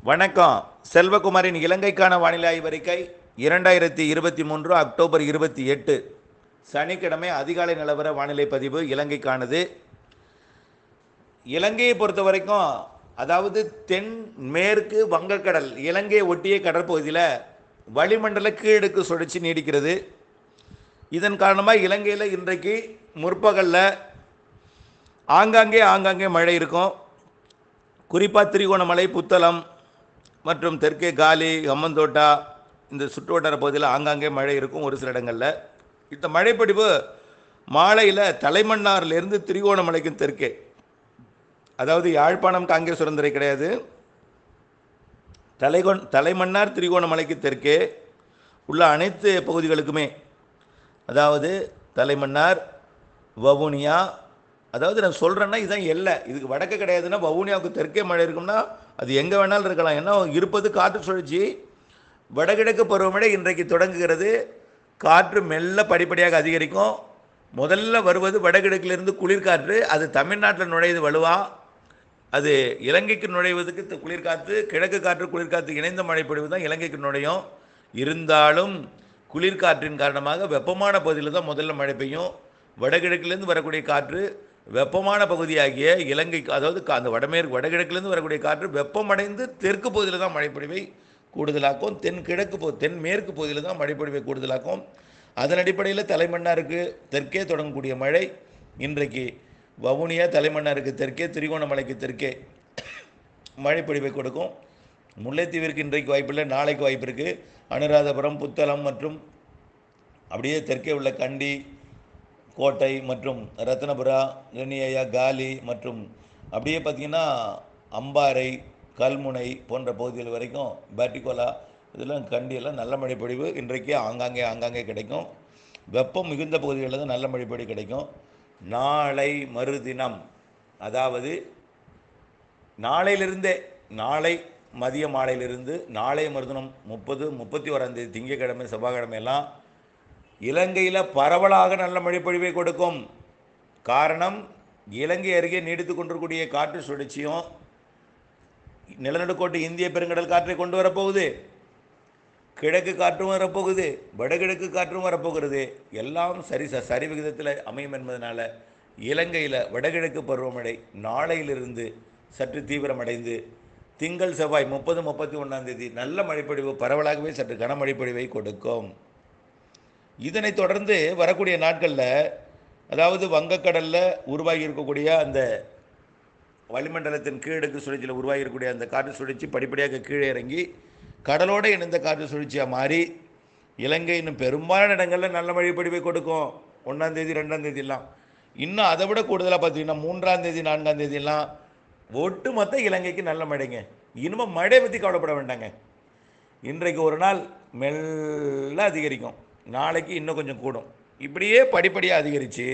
வணக்கம் செல்வகுமாரின் இலங்கைக்கான வானிலை ஆய்வறிக்கை இரண்டாயிரத்தி இருபத்தி மூன்று அக்டோபர் இருபத்தி எட்டு சனிக்கிழமை அதிகாலை நிலவர வானிலை பதிவு இலங்கைக்கானது இலங்கையை பொறுத்த வரைக்கும் அதாவது தென் மேற்கு வங்கக்கடல் இலங்கையை ஒட்டிய கடற்பகுதியில் வளிமண்டல கீழடுக்கு சுழற்சி நீடிக்கிறது இதன் காரணமாக இலங்கையில் இன்றைக்கு முற்பகலில் ஆங்காங்கே ஆங்காங்கே மழை இருக்கும் குறிப்பாக திரிகோணமலை புத்தளம் மற்றும் தெற்கே காலி ஹம்மந்தோட்டா இந்த சுற்றுவட்டார பகுதியில் ஆங்காங்கே மழை இருக்கும் ஒரு சில இடங்களில் இந்த மழைப்பொழிவு மாலையில் தலைமன்னார்லேருந்து திரிகோணமலைக்கும் தெற்கே அதாவது யாழ்ப்பாணம் காங்கிரஸ் சுரந்தரை கிடையாது தலைகொன் தலைமன்னார் திரிகோணமலைக்கு தெற்கே உள்ள அனைத்து பகுதிகளுக்குமே அதாவது தலைமன்னார் வவுனியா அதாவது நான் சொல்கிறேன்னா இதுதான் எல்லை இதுக்கு வடக்கு கிடையாதுன்னா வவுனியாவுக்கு தெற்கே மழை இருக்கும்னா அது எங்கே வேணாலும் இருக்கலாம் ஏன்னா இருப்பது காற்று சுழற்சி வடகிழக்கு பருவமழை இன்றைக்கு தொடங்குகிறது காற்று மெல்ல படிப்படியாக அதிகரிக்கும் முதல்ல வருவது வடகிழக்கிலிருந்து குளிர்காற்று அது தமிழ்நாட்டில் நுழையுது வலுவா அது இலங்கைக்கு நுழைவதற்கு த- குளிர்காற்று கிழக்கு காற்று குளிர்காற்று இணைந்த மழை பொழிவு தான் இலங்கைக்கு நுழையும் இருந்தாலும் குளிர்காற்றின் காரணமாக வெப்பமான பகுதியில் தான் முதல்ல மழை பெய்யும் வடகிழக்கிலிருந்து வரக்கூடிய காற்று வெப்பமான பகுதியாகிய இலங்கைக்கு அதாவது கா- அந்த வடமேற்கு வடகிழக்கிலிருந்து வரக்கூடிய காற்று வெப்பமடைந்து தெற்கு பகுதியில் தான் மழைப்பொழிவை கூடுதலாக்கும் தென் கிழக்கு பகு தென் மேற்கு பகுதியில் தான் மழைப்பொழிவை கூடுதலாக்கும் அதன் அடிப்படையில் தலைமன்னாருக்கு தெற்கே தொடங்கக்கூடிய மழை இன்றைக்கு வவுனியா தலைமன்னாருக்கு தெற்கே திரிகோணமலைக்கு தெற்கே மழைப்பொழிவை கொடுக்கும் முல்லைத்தீவிற்கு இன்றைக்கு வாய்ப்பில்லை நாளைக்கு வாய்ப்பு இருக்குது அனுராதபுரம் புத்தளம் மற்றும் அப்படியே தெற்கே உள்ள கண்டி கோட்டை மற்றும் ரத்னபுரா கண்ணியா காலி மற்றும் அப்படியே பார்த்திங்கன்னா அம்பாறை கல்முனை போன்ற பகுதிகள் வரைக்கும் பேட்டிகோலா இதெல்லாம் கண்டியெல்லாம் நல்ல மழைப்பொழிவு இன்றைக்கு ஆங்காங்கே ஆங்காங்கே கிடைக்கும் வெப்பம் மிகுந்த பகுதிகளில் தான் நல்ல மழைப்பொழிவு கிடைக்கும் நாளை மறுதினம் அதாவது நாளையிலிருந்தே நாளை மதிய மாலையிலிருந்து நாளை மறுதினம் முப்பது முப்பத்தி ஓராம் தேதி திங்கட்கிழமை செவ்வாய்க்கிழமை எல்லாம் இலங்கையில் பரவலாக நல்ல மழைப்பொழிவை கொடுக்கும் காரணம் இலங்கை அருகே நீடித்து கொண்டிருக்கூடிய காற்று சுழற்சியும் நிலநடுக்கோட்டு இந்திய பெருங்கடல் காற்றை கொண்டு வரப்போகுது கிழக்கு காற்றும் வரப்போகுது வடகிழக்கு காற்றும் வரப்போகிறது எல்லாம் சரி ச சரி விகிதத்தில் அமையும் என்பதனால இலங்கையில் வடகிழக்கு பருவமழை நாளையிலிருந்து சற்று தீவிரமடைந்து திங்கள் செவ்வாய் முப்பது முப்பத்தி ஒன்றாம் தேதி நல்ல மழைப்பொழிவு பரவலாகவே சற்று கனமழைப்பொழிவை கொடுக்கும் இதனைத் தொடர்ந்து வரக்கூடிய நாட்களில் அதாவது வங்கக்கடலில் உருவாகி இருக்கக்கூடிய அந்த வளிமண்டலத்தின் கீழடுக்கு சுழற்சியில் உருவாகி இருக்கக்கூடிய அந்த காற்று சுழற்சி படிப்படியாக கீழே இறங்கி கடலோடு இணைந்த காற்று சுழற்சியாக மாறி இலங்கை இன்னும் பெரும்பாலான இடங்களில் நல்ல மழை பொழிவை கொடுக்கும் ஒன்றாம் தேதி ரெண்டாம் தேதியெல்லாம் இன்னும் அதை விட கூடுதலாக பார்த்தீங்கன்னா மூன்றாம் தேதி நான்காம் தேதியெல்லாம் ஒட்டுமொத்த இலங்கைக்கு நல்ல மழைங்க இனிமேல் மழை பற்றி கவலைப்பட வேண்டாங்க இன்றைக்கு ஒரு நாள் மெல்ல அதிகரிக்கும் நாளைக்கு இன்னும் கொஞ்சம் கூடும் இப்படியே படிப்படியாக அதிகரித்து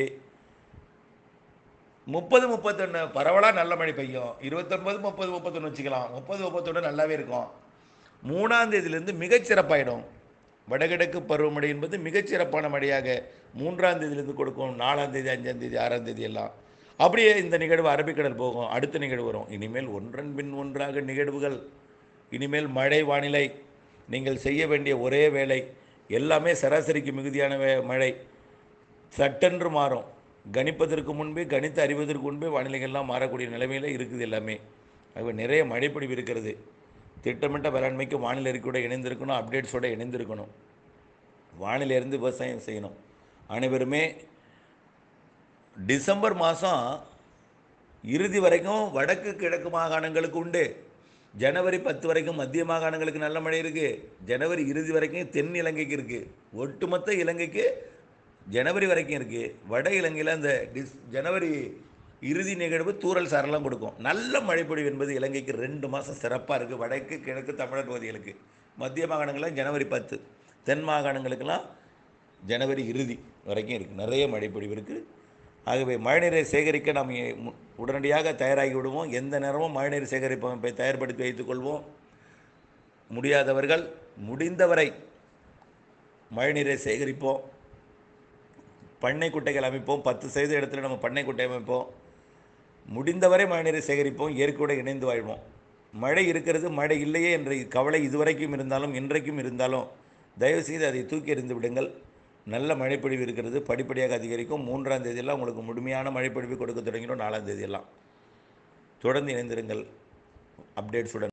முப்பது முப்பத்தொன்று பரவலாக நல்ல மழை பெய்யும் இருபத்தொன்பது முப்பது முப்பத்தொன்று வச்சுக்கலாம் முப்பது முப்பத்தொன்று நல்லாவே இருக்கும் மூணாம் தேதியிலேருந்து மிகச்சிறப்பாயிடும் வடகிழக்கு பருவமழை என்பது மிகச்சிறப்பான மழையாக மூன்றாம் தேதியிலேருந்து கொடுக்கும் நாலாம் தேதி அஞ்சாம் தேதி ஆறாம் தேதி எல்லாம் அப்படியே இந்த நிகழ்வு அரபிக்கடல் போகும் அடுத்த நிகழ்வு வரும் இனிமேல் ஒன்றன் பின் ஒன்றாக நிகழ்வுகள் இனிமேல் மழை வானிலை நீங்கள் செய்ய வேண்டிய ஒரே வேலை எல்லாமே சராசரிக்கு மிகுதியான வே- மழை சட்டென்று மாறும் கணிப்பதற்கு முன்பே கணித்து அறிவதற்கு முன்பே வானிலைகள்லாம் மாறக்கூடிய நிலைமையில் இருக்குது எல்லாமே ஆகவே நிறைய மழைப்பொழிவு இருக்கிறது திட்டமிட்ட வேளாண்மைக்கு வானிலை அறிக்கையோட இணைந்திருக்கணும் அப்டேட்ஸோட இணைந்திருக்கணும் வானிலை இருந்து விவசாயம் செய்யணும் அனைவருமே டிசம்பர் மாதம் இறுதி வரைக்கும் வடக்கு கிழக்கு மாகாணங்களுக்கு உண்டு ஜனவரி பத்து வரைக்கும் மத்திய மாகாணங்களுக்கு நல்ல மழை இருக்குது ஜனவரி இறுதி வரைக்கும் தென் இலங்கைக்கு இருக்குது ஒட்டுமொத்த இலங்கைக்கு ஜனவரி வரைக்கும் இருக்குது வட இலங்கையில் அந்த டிஸ் ஜனவரி இறுதி நிகழ்வு தூறல் சாரெல்லாம் கொடுக்கும் நல்ல மழைப்பொழிவு என்பது இலங்கைக்கு ரெண்டு மாதம் சிறப்பாக இருக்குது வடக்கு கிழக்கு தமிழர் பகுதிகளுக்கு மத்திய மாகாணங்கள்லாம் ஜனவரி பத்து தென் மாகாணங்களுக்கெல்லாம் ஜனவரி இறுதி வரைக்கும் இருக்குது நிறைய மழைப்பொழிவு இருக்குது ஆகவே மழைநீரை சேகரிக்க நாம் எ- மு- உடனடியாக தயாராகி விடுவோம் எந்த நேரமும் மழைநீர் சேகரிப்பு அமைப்பை தயார்படுத்தி வைத்துக்கொள்வோம் முடியாதவர்கள் முடிந்தவரை மழைநீரை சேகரிப்போம் பண்ணை குட்டைகள் அமைப்போம் பத்து சதவீத இடத்துல நம்ம பண்ணை குட்டை அமைப்போம் முடிந்தவரை மழைநீரை சேகரிப்போம் இயற்கையோடு இணைந்து வாழ்வோம் மழை இருக்கிறது மழை இல்லையே என்ற கவலை இதுவரைக்கும் இருந்தாலும் இன்றைக்கும் இருந்தாலும் தயவுசெய்து அதை தூக்கி எறிந்து விடுங்கள் நல்ல மழைப்பொழிவு இருக்கிறது படிப்படியாக அதிகரிக்கும் மூன்றாம் தேதியெல்லாம் உங்களுக்கு முழுமையான மழைப்பொழிவு கொடுக்க தொடங்கிடும் நாலாம் தேதியெல்லாம் தொடர்ந்து இணைந்திருங்கள் அப்டேட்ஸுடன்